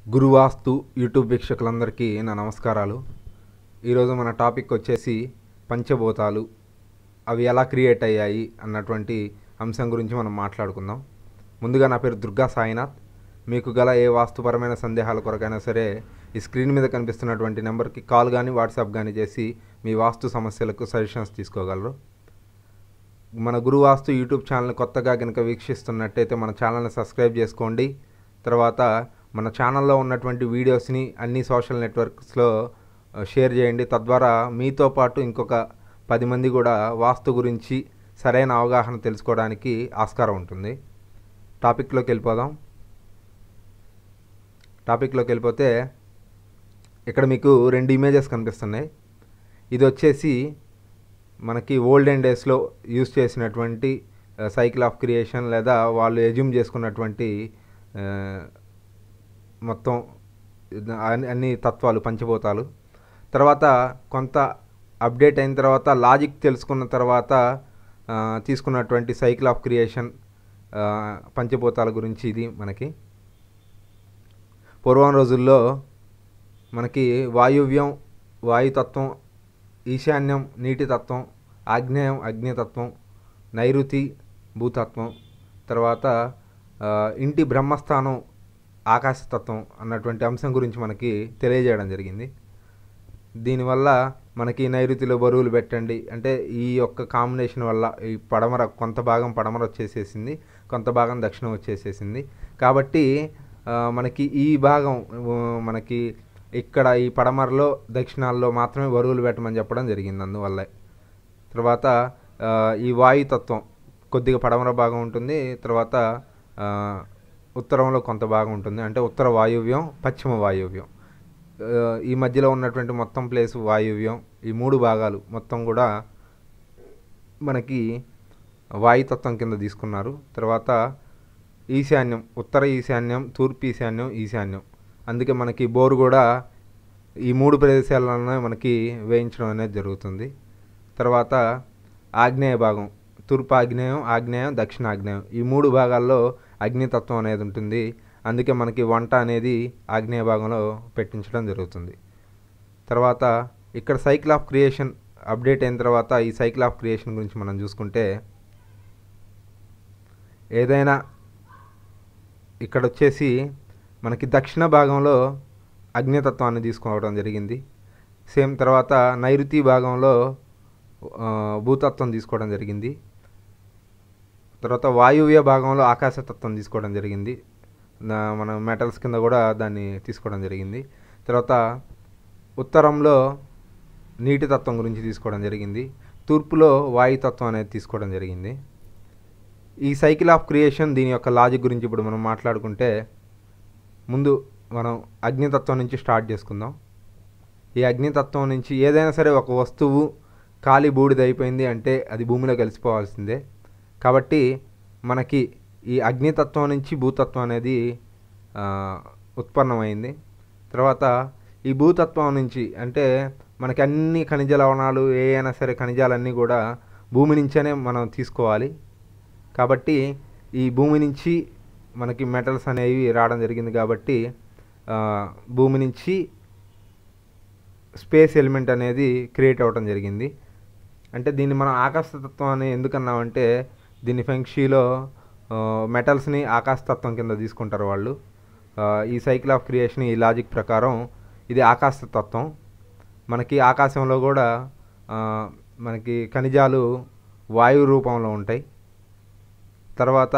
గురువాస్తు YouTube వీక్షకులందరికీ నా నమస్కారాలు ఈరోజు మన టాపిక్ వచ్చేసి పంచభూతాలు అవి ఎలా క్రియేట్ అయ్యాయి అన్నటువంటి అంశం గురించి మనం మాట్లాడుకుందాం ముందుగా నా పేరు దుర్గా సాయినాథ్ మీకు గల ఏ వాస్తుపరమైన సందేహాల కొరకైనా సరే ఈ స్క్రీన్ మీద కనిపిస్తున్నటువంటి నెంబర్కి కాల్ కానీ వాట్సాప్ కానీ చేసి మీ వాస్తు సమస్యలకు సజెషన్స్ తీసుకోగలరు మన గురువాస్తు యూట్యూబ్ ఛానల్ కొత్తగా కనుక వీక్షిస్తున్నట్టయితే మన ఛానల్ని సబ్స్క్రైబ్ చేసుకోండి తర్వాత మన ఛానల్లో ఉన్నటువంటి వీడియోస్ని అన్ని సోషల్ నెట్వర్క్స్లో ఆ, షేర్ చేయండి తద్వారా మీతో పాటు ఇంకొక పది మంది కూడా వాస్తు గురించి సరైన అవగాహన తెలుసుకోవడానికి ఆస్కారం ఉంటుంది టాపిక్లోకి వెళ్ళిపోదాం టాపిక్లోకి వెళ్ళిపోతే ఇక్కడ మీకు రెండు ఇమేజెస్ కనిపిస్తున్నాయి ఇది వచ్చేసి మనకి ఓల్డెన్ డేస్లో యూస్ చేసినటువంటి సైకిల్ ఆఫ్ క్రియేషన్ లేదా వాళ్ళు ఎజ్యూమ్ చేసుకున్నటువంటి ఆ, మొత్తం ఇది అన్ని అన్ని తత్వాలు పంచభూతాలు తర్వాత కొంత అప్డేట్ అయిన తర్వాత లాజిక్ తెలుసుకున్న తర్వాత ఆ, తీసుకున్నటువంటి సైకిల్ ఆఫ్ క్రియేషన్ ఆ, పంచభూతాల గురించి ఇది మనకి పూర్వం రోజుల్లో మనకి వాయువ్యం వాయుతత్వం ఈశాన్యం నీటి తత్వం ఆగ్నేయం అగ్నితత్వం నైరుతి భూతత్వం తర్వాత ఆ, ఇంటి బ్రహ్మస్థానం ఆకాశతత్వం అన్నటువంటి అంశం గురించి మనకి తెలియజేయడం జరిగింది దీనివల్ల మనకి నైరుతిలో బరువులు పెట్టండి అంటే ఈ యొక్క కాంబినేషన్ వల్ల ఈ పడమర కొంత భాగం పడమర వచ్చేసేసింది కొంత భాగం దక్షిణం వచ్చేసేసింది కాబట్టి ఆ, మనకి ఈ భాగం ఆ, మనకి ఇక్కడ ఈ పడమరలో దక్షిణాల్లో మాత్రమే బరువులు పెట్టమని చెప్పడం జరిగింది అందువల్ల తర్వాత ఆ, ఈ వాయుతత్వం కొద్దిగా పడమర భాగం ఉంటుంది తర్వాత ఆ, ఉత్తరంలో కొంత భాగం ఉంటుంది అంటే ఉత్తర వాయువ్యం పశ్చిమ వాయువ్యం ఆ, ఈ మధ్యలో ఉన్నటువంటి మొత్తం ప్లేస్ వాయువ్యం ఈ మూడు భాగాలు మొత్తం కూడా మనకి వాయుతత్వం కింద తీసుకున్నారు తర్వాత ఈశాన్యం ఉత్తర ఈశాన్యం తూర్పు ఈశాన్యం ఈశాన్యం అందుకే మనకి బోరు కూడా ఈ మూడు ప్రదేశాలలోనే మనకి వేయించడం అనేది జరుగుతుంది తర్వాత ఆగ్నేయ భాగం తూర్పు ఆగ్నేయం ఆగ్నేయం దక్షిణ ఆగ్నేయం ఈ మూడు భాగాల్లో అగ్నితత్వం అనేది ఉంటుంది అందుకే మనకి వంట అనేది ఆగ్నేయ భాగంలో పెట్టించడం జరుగుతుంది తర్వాత ఇక్కడ సైకిల్ ఆఫ్ క్రియేషన్ అప్డేట్ అయిన తర్వాత ఈ సైకిల్ ఆఫ్ క్రియేషన్ గురించి మనం చూసుకుంటే ఏదైనా ఇక్కడ వచ్చేసి మనకి దక్షిణ భాగంలో అగ్నితత్వాన్ని తీసుకోవడం జరిగింది సేమ్ తర్వాత నైరుతి భాగంలో ఆ, భూతత్వం తీసుకోవడం జరిగింది తర్వాత వాయువ్య భాగంలో ఆకాశతత్వం తీసుకోవడం జరిగింది నా- మన మెటల్స్ కింద కూడా దాన్ని తీసుకోవడం జరిగింది తర్వాత ఉత్తరంలో నీటి తత్వం గురించి తీసుకోవడం జరిగింది తూర్పులో వాయుతత్వం అనేది తీసుకోవడం జరిగింది ఈ సైకిల్ ఆఫ్ క్రియేషన్ దీని యొక్క లాజిక్ గురించి ఇప్పుడు మనం మాట్లాడుకుంటే ముందు మనం అగ్నితత్వం నుంచి స్టార్ట్ చేసుకుందాం ఈ అగ్నితత్వం నుంచి ఏదైనా సరే ఒక వస్తువు ఖాళీ బూడిద అయిపోయింది అంటే అది భూమిలో కలిసిపోవాల్సిందే కాబట్టి మనకి ఈ అగ్నితత్వం నుంచి భూతత్వం అనేది ఆ, ఉత్పన్నమైంది తర్వాత ఈ భూతత్వం నుంచి అంటే మనకి అన్ని ఖనిజ లవణాలు ఏ అయినా సరే ఖనిజాలన్నీ కూడా భూమి నుంచేనే మనం తీసుకోవాలి కాబట్టి ఈ భూమి నుంచి మనకి మెటల్స్ అనేవి రావడం జరిగింది కాబట్టి ఆ, భూమి నుంచి స్పేస్ ఎలిమెంట్ అనేది క్రియేట్ అవ్వడం జరిగింది అంటే దీన్ని మనం ఆకాశతత్వం అని ఎందుకన్నామంటే దీన్ని ఫెంక్షీలో మెటల్స్ని ఆకాశతత్వం కింద తీసుకుంటారు వాళ్ళు ఆ, ఈ సైకిల్ ఆఫ్ క్రియేషన్ ఈ లాజిక్ ప్రకారం ఇది ఆకాశతత్వం మనకి ఆకాశంలో కూడా ఆ, మనకి ఖనిజాలు వాయు రూపంలో ఉంటాయి తర్వాత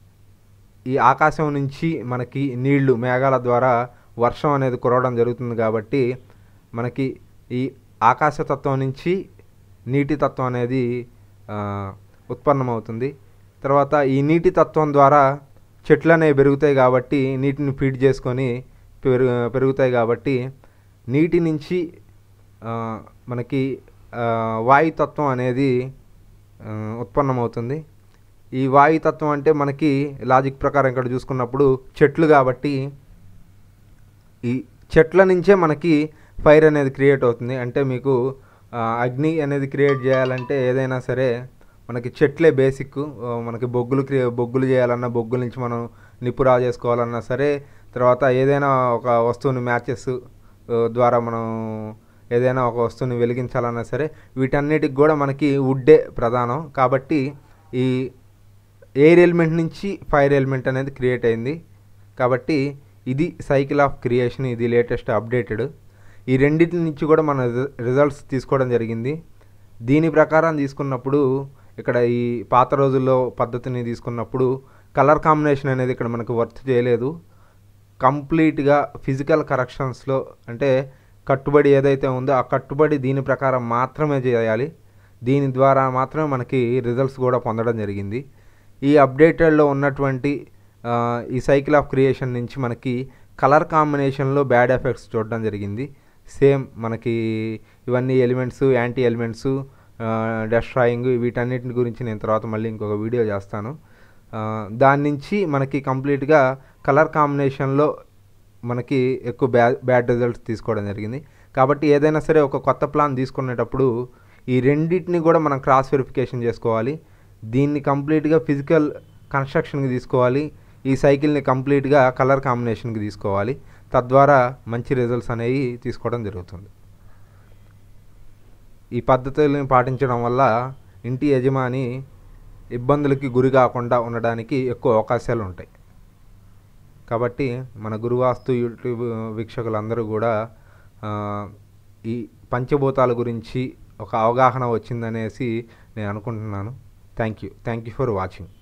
ఈ ఆకాశం నుంచి మనకి నీళ్లు మేఘాల ద్వారా వర్షం అనేది కురవడం జరుగుతుంది కాబట్టి మనకి ఈ ఆకాశతత్వం నుంచి నీటి తత్వం అనేది ఆ, ఉత్పన్నమవుతుంది తర్వాత ఈ నీటి తత్వం ద్వారా చెట్లు అనేవి పెరుగుతాయి కాబట్టి నీటిని ఫీడ్ చేసుకొని పెరుగు పెరుగుతాయి కాబట్టి నీటి నుంచి ఆ, మనకి ఆ, వాయుతత్వం అనేది ఆ, ఉత్పన్నమవుతుంది ఈ వాయుతత్వం అంటే మనకి లాజిక్ ప్రకారం ఇక్కడ చూసుకున్నప్పుడు చెట్లు కాబట్టి ఈ చెట్ల నుంచే మనకి ఫైర్ అనేది క్రియేట్ అవుతుంది అంటే మీకు ఆ, అగ్ని అనేది క్రియేట్ చేయాలంటే ఏదైనా సరే మనకి చెట్లే బేసిక్ మనకి బొగ్గులు క్రియే బొగ్గులు చేయాలన్నా బొగ్గుల నుంచి మనం నిప్పు రా చేసుకోవాలన్నా సరే తర్వాత ఏదైనా ఒక వస్తువుని మ్యాచెస్ ద్వారా మనం ఏదైనా ఒక వస్తువుని వెలిగించాలన్నా సరే వీటన్నిటికి కూడా మనకి వుడ్డే ప్రధానం కాబట్టి ఈ ఎయిర్ ఎలిమెంట్ నుంచి ఫైర్ ఎలిమెంట్ అనేది క్రియేట్ అయింది కాబట్టి ఇది సైకిల్ ఆఫ్ క్రియేషన్ ఇది లేటెస్ట్ అప్డేటెడ్ ఈ రెండింటి నుంచి కూడా మన రిజల్ట్స్ తీసుకోవడం జరిగింది దీని ప్రకారం తీసుకున్నప్పుడు ఇక్కడ ఈ పాత రోజుల్లో పద్ధతిని తీసుకున్నప్పుడు కలర్ కాంబినేషన్ అనేది ఇక్కడ మనకు వర్త్ చేయలేదు కంప్లీట్గా ఫిజికల్ కరెక్షన్స్లో అంటే కట్టుబడి ఏదైతే ఉందో ఆ కట్టుబడి దీని ప్రకారం మాత్రమే చేయాలి దీని ద్వారా మాత్రమే మనకి రిజల్ట్స్ కూడా పొందడం జరిగింది ఈ అప్డేటెడ్లో ఉన్నటువంటి ఆ, ఈ సైకిల్ ఆఫ్ క్రియేషన్ నుంచి మనకి కలర్ కాంబినేషన్లో బ్యాడ్ ఎఫెక్ట్స్ చూడడం జరిగింది సేమ్ మనకి ఇవన్నీ ఎలిమెంట్స్ యాంటీ ఎలిమెంట్స్ డెస్ట్రాయింగ్ వీటన్నిటి గురించి నేను తర్వాత మళ్ళీ ఇంకొక వీడియో చేస్తాను ఆ, దాని నుంచి మనకి కంప్లీట్గా కలర్ కాంబినేషన్లో మనకి ఎక్కువ బ్యా బ్యాడ్ రిజల్ట్స్ తీసుకోవడం జరిగింది కాబట్టి ఏదైనా సరే ఒక కొత్త ప్లాన్ తీసుకునేటప్పుడు ఈ రెండింటిని కూడా మనం క్రాస్ వెరిఫికేషన్ చేసుకోవాలి దీన్ని కంప్లీట్గా ఫిజికల్ కన్స్ట్రక్షన్కి తీసుకోవాలి ఈ సైకిల్ని కంప్లీట్గా కలర్ కాంబినేషన్కి తీసుకోవాలి తద్వారా మంచి రిజల్ట్స్ అనేవి తీసుకోవడం జరుగుతుంది ఈ పద్ధతులను పాటించడం వల్ల ఇంటి యజమాని ఇబ్బందులకి గురి కాకుండా ఉండడానికి ఎక్కువ అవకాశాలు ఉంటాయి కాబట్టి మన గురువాస్తు యూట్యూబ్ వీక్షకులందరూ కూడా ఆ, ఈ పంచభూతాల గురించి ఒక అవగాహన వచ్చిందనేసి నేను అనుకుంటున్నాను thank you thank you for watching